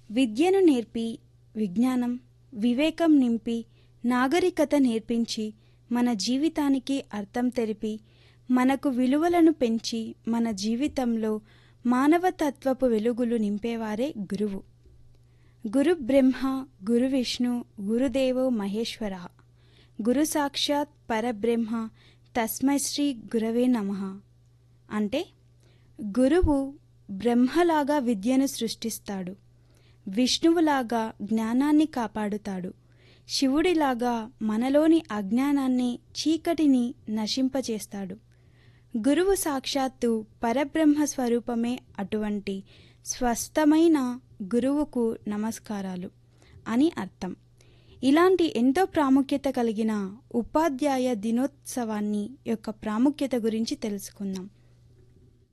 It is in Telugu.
విద్యను నేర్పి విజ్ఞానం వివేకం నింపి నాగరికత నేర్పించి మన జీవితానికి అర్థం తెలిపి మనకు విలువలను పెంచి మన జీవితంలో మానవతత్వపు వెలుగులు నింపేవారే గురువు గురు బ్రహ్మ గురు విష్ణు గురుదేవో మహేశ్వర గురు సాక్షాత్ పరబ్రహ్మ తస్మై శ్రీ గురవే నమ అంటే గురువు బ్రహ్మలాగా విద్యను సృష్టిస్తాడు విష్ణువులాగా జ్ఞానాన్ని కాపాడుతాడు శివుడిలాగా మనలోని అజ్ఞానాన్ని చీకటిని నశింపచేస్తాడు గురువు సాక్షాత్తు పరబ్రహ్మ స్వరూపమే అటువంటి స్వస్థమైన గురువుకు నమస్కారాలు అని అర్థం ఇలాంటి ఎంతో ప్రాముఖ్యత కలిగిన ఉపాధ్యాయ దినోత్సవాన్ని యొక్క ప్రాముఖ్యత గురించి తెలుసుకుందాం